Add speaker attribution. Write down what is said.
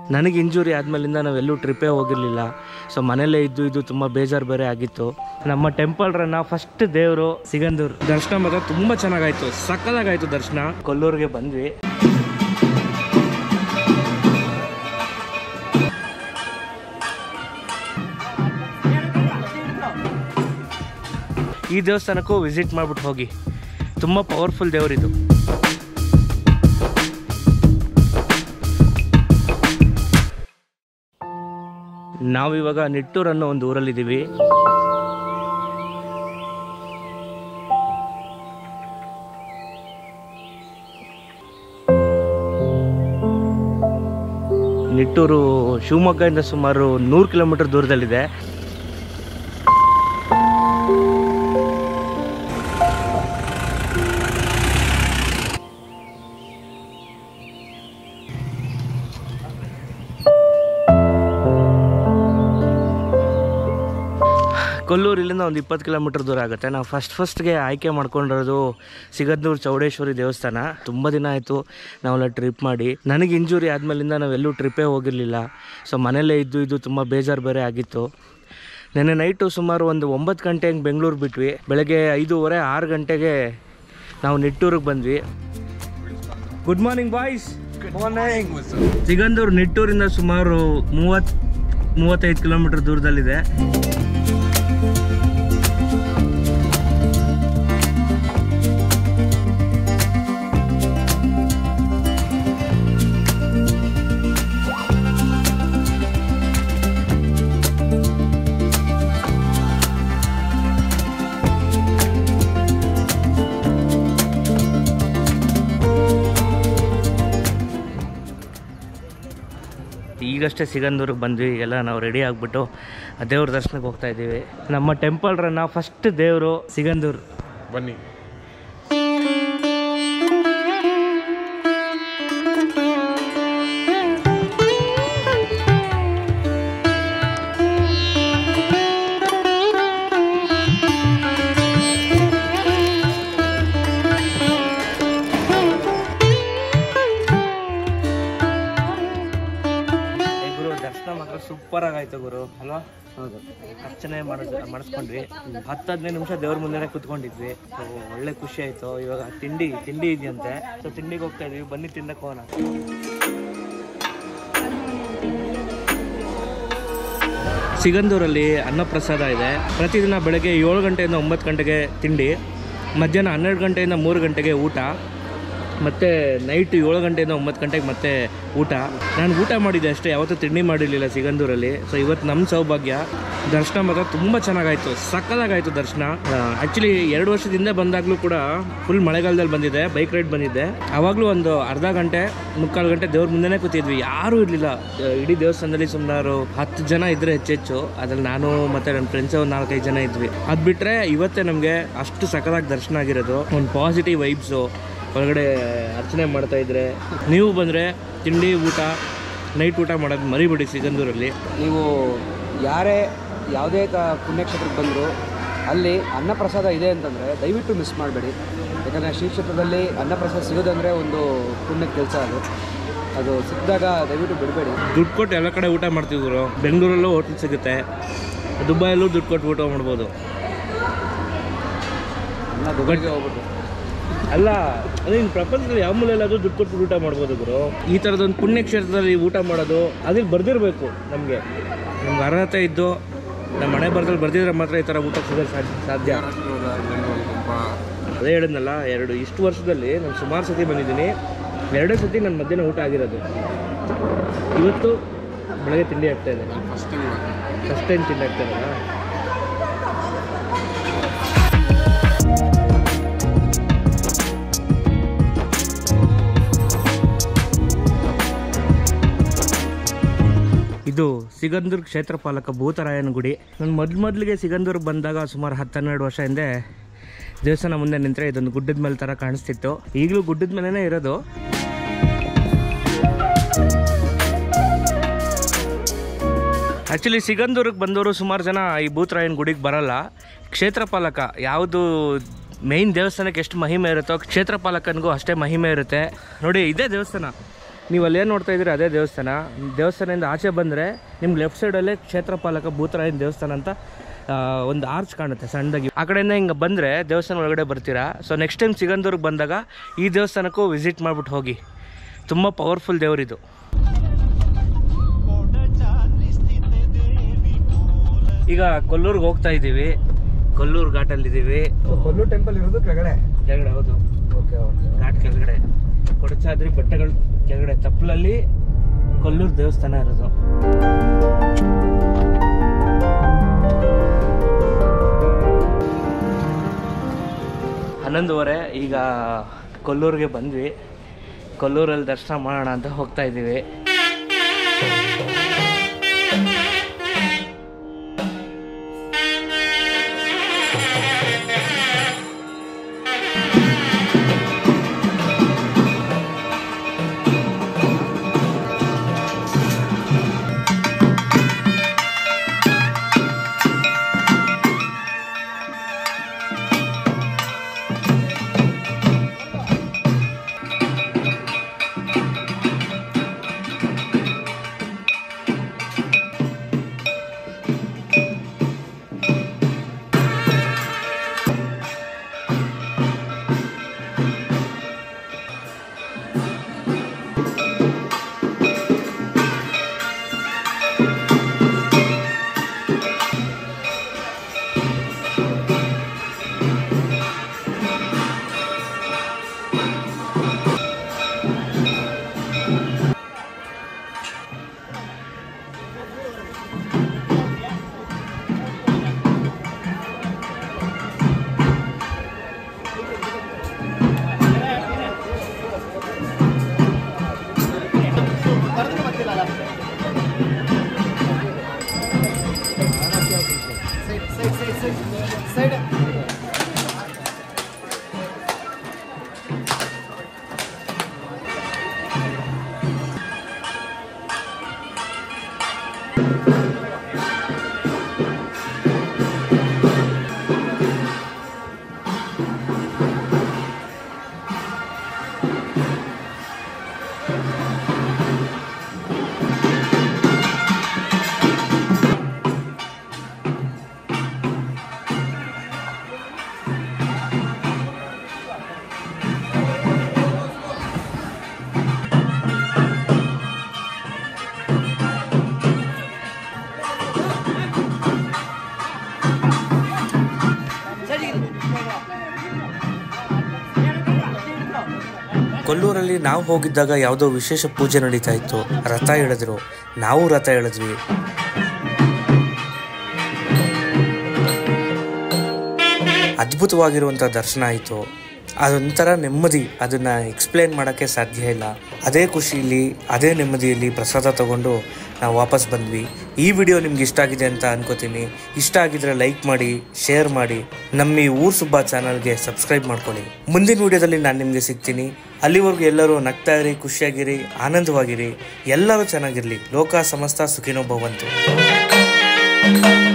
Speaker 1: ನನಗೆ injury ಆದಮೇಲಿಂದ ನಾವೆಲ್ಲೂ ಟ್ರಿಪ್ಪೇ ಹೋಗಿರಲಿಲ್ಲ so ಮನೇಲೇ ಇದ್ದು ಇದು ತುಂಬ ಬೇಜಾರು ಬೇರೆ ಆಗಿತ್ತು ನಮ್ಮ ಟೆಂಪಲ್ ರನ್ನ ಫಸ್ಟ್ ದೇವರು ಸಿಗಂದೂರು ದರ್ಶನ ಮಾತ್ರ ತುಂಬ ಚೆನ್ನಾಗಾಯ್ತು ಸಕ್ಕದಾಗಾಯ್ತು ದರ್ಶನ ಕೊಲ್ಲೂರಿಗೆ ಬಂದ್ವಿ ಈ ದೇವಸ್ಥಾನಕ್ಕೂ ವಿಸಿಟ್ ಮಾಡ್ಬಿಟ್ಟು ಹೋಗಿ ತುಂಬ ಪವರ್ಫುಲ್ ದೇವರಿದು ನಾವಿವಾಗ ನಿಟ್ಟೂರ್ ಅನ್ನೋ ಒಂದು ಊರಲ್ಲಿದ್ದೀವಿ ನಿಟ್ಟೂರು ಶಿವಮೊಗ್ಗದಿಂದ ಸುಮಾರು ನೂರು ಕಿಲೋಮೀಟರ್ ದೂರದಲ್ಲಿದೆ ಕೊಲ್ಲೂರು ಇಲ್ಲಿಂದ ಒಂದು ಇಪ್ಪತ್ತು ಕಿಲೋಮೀಟರ್ ದೂರ ಆಗುತ್ತೆ ನಾವು ಫಸ್ಟ್ ಫಸ್ಟ್ಗೆ ಆಯ್ಕೆ ಮಾಡ್ಕೊಂಡಿರೋದು ಸಿಗದ್ದೂರು ಚೌಡೇಶ್ವರಿ ದೇವಸ್ಥಾನ ತುಂಬ ದಿನ ಆಯಿತು ನಾವೆಲ್ಲ ಟ್ರಿಪ್ ಮಾಡಿ ನನಗೆ ಇಂಜುರಿ ಆದಮೇಲಿಂದ ನಾವೆಲ್ಲೂ ಟ್ರಿಪ್ಪೇ ಹೋಗಿರಲಿಲ್ಲ ಸೊ ಮನೇಲೇ ಇದ್ದು ಇದು ತುಂಬ ಬೇಜಾರು ಬೇರೆ ಆಗಿತ್ತು ನೆನ್ನೆ ನೈಟು ಸುಮಾರು ಒಂದು ಒಂಬತ್ತು ಗಂಟೆ ಹಂಗೆ ಬೆಂಗಳೂರು ಬಿಟ್ವಿ ಬೆಳಗ್ಗೆ ಐದೂವರೆ ಆರು ಗಂಟೆಗೆ ನಾವು ನಿಟ್ಟೂರಿಗೆ ಬಂದ್ವಿ ಗುಡ್ ಮಾರ್ನಿಂಗ್ ಬಾಯ್ಸ್ ಸಿಗಂದೂರು ನಿಟ್ಟೂರಿಂದ ಸುಮಾರು ಮೂವತ್ತು ಮೂವತ್ತೈದು ಕಿಲೋಮೀಟರ್ ದೂರದಲ್ಲಿದೆ ಈಗಷ್ಟೇ ಸಿಗಂದೂರಿಗೆ ಬಂದ್ವಿ ಎಲ್ಲ ನಾವು ರೆಡಿ ಆಗಿಬಿಟ್ಟು ದೇವ್ರ ದರ್ಶನಕ್ಕೆ ಹೋಗ್ತಾ ಇದ್ದೀವಿ ನಮ್ಮ ಟೆಂಪಲ್ ರನ್ನ ಫಸ್ಟ್ ದೇವರು ಸಿಗಂದೂರು
Speaker 2: ಬನ್ನಿ
Speaker 1: ಏ ಗುರು ದರ್ಶನ ಮಾತ್ರ ಸೂಪರ್ ಆಗಾಯ್ತು ಗುರು ಅಲ್ವಾ ಹೌದು ಅರ್ಚನೆ ಮಾಡಿಸ್ ಮಾಡಿಸ್ಕೊಂಡ್ವಿ ಹತ್ತು ಹದಿನೈದು ನಿಮಿಷ ದೇವ್ರ ಮುಂದೆನೆ ಕುತ್ಕೊಂಡಿದ್ವಿ ಸೊ ಒಳ್ಳೆ ಖುಷಿ ಆಯ್ತು ಇವಾಗ ತಿಂಡಿ ತಿಂಡಿ ಇದೆಯಂತೆ ಸೊ ತಿಂಡಿಗೆ ಹೋಗ್ತಾ ಇದೀವಿ ಬನ್ನಿ ತಿನ್ನಕ್ಕೆ ಹೋಗೋಣ ಸಿಗಂದೂರಲ್ಲಿ ಅನ್ನಪ್ರಸಾದ ಇದೆ ಪ್ರತಿದಿನ ಬೆಳಗ್ಗೆ ಏಳು ಗಂಟೆಯಿಂದ ಒಂಬತ್ತು ಗಂಟೆಗೆ ತಿಂಡಿ ಮಧ್ಯಾಹ್ನ ಹನ್ನೆರಡು ಗಂಟೆಯಿಂದ ಮೂರು ಗಂಟೆಗೆ ಊಟ ಮತ್ತು ನೈಟ್ ಏಳು ಗಂಟೆಯಿಂದ ಒಂಬತ್ತು ಗಂಟೆಗೆ ಮತ್ತೆ ಊಟ ನಾನು ಊಟ ಮಾಡಿದ್ದೆ ಅಷ್ಟೇ ಯಾವತ್ತೂ ತಿಂಡಿ ಮಾಡಿರಲಿಲ್ಲ ಸಿಗಂದೂರಲ್ಲಿ ಸೊ ಇವತ್ತು ನಮ್ಮ ಸೌಭಾಗ್ಯ ದರ್ಶನ ಮಾತ್ರ ತುಂಬ ಚೆನ್ನಾಗಾಯಿತು ಸಕ್ಕದಾಗಾಯಿತು ದರ್ಶನ ಆ್ಯಕ್ಚುಲಿ ಎರಡು ವರ್ಷದಿಂದ ಬಂದಾಗಲೂ ಕೂಡ ಫುಲ್ ಮಳೆಗಾಲದಲ್ಲಿ ಬಂದಿದ್ದೆ ಬೈಕ್ ರೈಡ್ ಬಂದಿದ್ದೆ ಆವಾಗಲೂ ಒಂದು ಅರ್ಧ ಗಂಟೆ ಮುಕ್ಕಾಲು ಗಂಟೆ ದೇವ್ರ ಮುಂದೆನೇ ಕೂತಿದ್ವಿ ಯಾರೂ ಇರಲಿಲ್ಲ ಇಡೀ ದೇವಸ್ಥಾನದಲ್ಲಿ ಸುಮಾರು ಹತ್ತು ಜನ ಇದ್ರೆ ಹೆಚ್ಚೆಚ್ಚು ಅದ್ರಲ್ಲಿ ನಾನು ಮತ್ತು ನನ್ನ ಫ್ರೆಂಡ್ಸ್ ಒಂದು ನಾಲ್ಕೈದು ಜನ ಇದ್ವಿ ಅದು ಬಿಟ್ಟರೆ ಇವತ್ತೇ ನಮಗೆ ಅಷ್ಟು ಸಕ್ಕದಾಗಿ ದರ್ಶನ ಆಗಿರೋದು ಒಂದು ಪಾಸಿಟಿವ್ ವೈಬ್ಸು ಒಳಗಡೆ ಅರ್ಚನೆ ಮಾಡ್ತಾ ಇದ್ರೆ ನೀವು ಬಂದರೆ ತಿಂಡಿ ಊಟ ನೈಟ್ ಊಟ ಮಾಡೋದು ಮರಿಬೇಡಿ ಸಿಗಂದೂರಲ್ಲಿ
Speaker 3: ನೀವು ಯಾರೇ ಯಾವುದೇ ಕ ಪುಣ್ಯಕ್ಷೇತ್ರಕ್ಕೆ ಬಂದರೂ ಅಲ್ಲಿ ಅನ್ನಪ್ರಸಾದ ಇದೆ ಅಂತಂದರೆ ದಯವಿಟ್ಟು ಮಿಸ್ ಮಾಡಬೇಡಿ ಯಾಕಂದರೆ ಶ್ರೀ ಕ್ಷೇತ್ರದಲ್ಲಿ ಅನ್ನಪ್ರಸಾದ ಸಿಗೋದಂದರೆ ಒಂದು ಪುಣ್ಯದ ಕೆಲಸ ಅದು ಅದು ಸಿಕ್ಕಿದಾಗ ದಯವಿಟ್ಟು ಬಿಡಬೇಡಿ
Speaker 1: ದುಡ್ಡು ಕೊಟ್ಟು ಎಲ್ಲ ಕಡೆ ಊಟ ಮಾಡ್ತೀವಿ ಗುರು ಬೆಂಗಳೂರಲ್ಲೂ ಹೋಟ್ಲ್ ಸಿಗುತ್ತೆ ದುಬೈಯಲ್ಲೂ ದುಡ್ಡು ಕೊಟ್ಟು ಊಟ ಮಾಡ್ಬೋದು
Speaker 3: ಅನ್ನ ದುಬೈಗೆ ಹೋಗ್ಬಿಟ್ಟು
Speaker 1: ಅಲ್ಲ ಅದೇ ಇನ್ನು ಪ್ರಪಂಚದಲ್ಲಿ ಯಾವ ಮೂಲೆಯಲ್ಲಾದ್ರೂ ದುಡ್ಡು ಕೊಟ್ಟು ಊಟ ಮಾಡ್ಬೋದು ಗುರು ಈ ಥರದೊಂದು ಪುಣ್ಯಕ್ಷೇತ್ರದಲ್ಲಿ ಊಟ ಮಾಡೋದು ಅದ್ರಲ್ಲಿ ಬರ್ದಿರಬೇಕು ನಮಗೆ ನಮ್ಗೆ ಅರ್ಹತೆ ಇದ್ದು ನಮ್ಮ ಮನೆ ಬರದಲ್ಲಿ ಬರ್ದಿದ್ರೆ ಮಾತ್ರ ಈ ಥರ ಊಟ ಸಿಗೋದು ಸಾಧ್ಯ ಸಾಧ್ಯ ಅದೇ ಹೇಳಿದ್ನಲ್ಲ ಎರಡು ಇಷ್ಟು ವರ್ಷದಲ್ಲಿ ನಾನು ಸುಮಾರು ಸತಿ ಬಂದಿದ್ದೀನಿ ಎರಡೇ ಸತಿ ನನ್ನ ಮಧ್ಯಾಹ್ನ ಊಟ ಆಗಿರೋದು ಇವತ್ತು ಬೆಳಗ್ಗೆ ತಿಂಡಿ ಆಗ್ತಾ ಇದೆ ಫಸ್ಟ್ ಟೈಮ್ ತಿಂಡಿ ಆಗ್ತಾ ಇರೋದಾ ಇದು ಸಿಗಂದೂರ್ ಕ್ಷೇತ್ರ ಪಾಲಕ ಭೂತರಾಯನ ಗುಡಿ ನಾನು ಮೊದಲು ಮೊದಲಿಗೆ ಸಿಗಂದೂರ್ಗೆ ಬಂದಾಗ ಸುಮಾರು ಹತ್ತು ಹನ್ನೆರಡು ವರ್ಷ ಹಿಂದೆ ದೇವಸ್ಥಾನ ಮುಂದೆ ನಿಂತರೆ ಇದೊಂದು ಗುಡ್ಡದ ಮೇಲೆ ಥರ ಕಾಣಿಸ್ತಿತ್ತು ಈಗಲೂ ಗುಡ್ಡದ ಮೇಲೇ ಇರೋದು ಆ್ಯಕ್ಚುಲಿ ಸಿಗಂದೂರಿಗೆ ಬಂದವರು ಸುಮಾರು ಜನ ಈ ಭೂತರಾಯನ ಗುಡಿಗೆ ಬರಲ್ಲ ಕ್ಷೇತ್ರ ಪಾಲಕ ಯಾವುದು ಮೇಯ್ನ್ ದೇವಸ್ಥಾನಕ್ಕೆ ಎಷ್ಟು ಮಹಿಮೆ ಇರುತ್ತೋ ಕ್ಷೇತ್ರ ಪಾಲಕನಿಗೂ ಅಷ್ಟೇ ಮಹಿಮೆ ಇರುತ್ತೆ ನೋಡಿ ಇದೇ ದೇವಸ್ಥಾನ ನೀವು ಅಲ್ಲೇನು ನೋಡ್ತಾ ಇದ್ದೀರಿ ಅದೇ ದೇವಸ್ಥಾನ ದೇವಸ್ಥಾನದಿಂದ ಆಚೆ ಬಂದರೆ ನಿಮ್ಗೆ ಲೆಫ್ಟ್ ಸೈಡಲ್ಲೇ ಕ್ಷೇತ್ರಪಾಲಕ ಭೂತರಾಯನ ದೇವಸ್ಥಾನ ಅಂತ ಆ, ಒಂದು ಆರ್ಚ್ ಕಾಣುತ್ತೆ ಸಣ್ಣದಾಗಿ ಆ ಕಡೆಯಿಂದ ಹಿಂಗೆ ಬಂದರೆ ದೇವಸ್ಥಾನ ಒಳಗಡೆ ಬರ್ತೀರಾ ಸೊ ನೆಕ್ಸ್ಟ್ ಟೈಮ್ ಸಿಗಂದೂರಿಗೆ ಬಂದಾಗ ಈ ದೇವಸ್ಥಾನಕ್ಕೂ ವಿಸಿಟ್ ಮಾಡಿಬಿಟ್ಟು ಹೋಗಿ ತುಂಬ ಪವರ್ಫುಲ್ ದೇವರಿದು ಈಗ ಕೊಲ್ಲೂರಿಗೆ ಹೋಗ್ತಾ ಇದ್ದೀವಿ ಕೊಲ್ಲೂರು ಘಾಟಲ್ಲಿದ್ದೀವಿ
Speaker 3: ಕೊಲ್ಲು ಟೆಂಪಲ್ ಇರೋದು ಕೆಳಗಡೆ
Speaker 1: ಕೆಳಗಡೆ ಹೌದು
Speaker 3: ಓಕೆ ಓಕೆ
Speaker 1: ಘಾಟ್ ಕೆಳಗಡೆ ಕೊಡಚಾದ್ರಿ ಬೆಟ್ಟಗಳ ಕೆಳಗಡೆ ತಪ್ಪಲಲ್ಲಿ ಕೊಲ್ಲೂರು ದೇವಸ್ಥಾನ ಇರೋದು ಹನ್ನೊಂದುವರೆ ಈಗ ಕೊಲ್ಲೂರಿಗೆ ಬಂದ್ವಿ ಕೊಲ್ಲೂರಲ್ಲಿ ದರ್ಶನ ಮಾಡೋಣ ಅಂತ ಹೋಗ್ತಾ ಇದ್ದೀವಿ
Speaker 2: ಕೊಲ್ಲೂರಲ್ಲಿ ನಾವು ಹೋಗಿದ್ದಾಗ ಯಾವುದೋ ವಿಶೇಷ ಪೂಜೆ ನಡೀತಾ ಇತ್ತು ರಥ ಎಳೆದ್ರು ನಾವು ರಥ ಎಳೆದ್ವಿ ಅದ್ಭುತವಾಗಿರುವಂಥ ದರ್ಶನ ಆಯಿತು ಅದೊಂಥರ ನೆಮ್ಮದಿ ಅದನ್ನು ಎಕ್ಸ್ಪ್ಲೇನ್ ಮಾಡೋಕ್ಕೆ ಸಾಧ್ಯ ಇಲ್ಲ ಅದೇ ಖುಷಿಯಲ್ಲಿ ಅದೇ ನೆಮ್ಮದಿಯಲ್ಲಿ ಪ್ರಸಾದ ತಗೊಂಡು ನಾವು ವಾಪಸ್ ಬಂದ್ವಿ ಈ ವಿಡಿಯೋ ನಿಮ್ಗೆ ಇಷ್ಟ ಆಗಿದೆ ಅಂತ ಅನ್ಕೋತೀನಿ ಇಷ್ಟ ಆಗಿದ್ರೆ ಲೈಕ್ ಮಾಡಿ ಶೇರ್ ಮಾಡಿ ನಮ್ಮ ಈ ಊರ್ ಸುಬ್ಬ ಚಾನಲ್ಗೆ ಸಬ್ಸ್ಕ್ರೈಬ್ ಮಾಡ್ಕೊಳ್ಳಿ ಮುಂದಿನ ವಿಡಿಯೋದಲ್ಲಿ ನಾನು ನಿಮಗೆ ಸಿಗ್ತೀನಿ ಅಲ್ಲಿವರೆಗೂ ಎಲ್ಲರೂ ನಗ್ತಾ ಇರಿ ಖುಷಿಯಾಗಿರಿ ಆನಂದವಾಗಿರಿ ಎಲ್ಲರೂ ಚೆನ್ನಾಗಿರಲಿ ಲೋಕ ಸಮಸ್ತ ಸುಖಿನೋ ಭವಂತು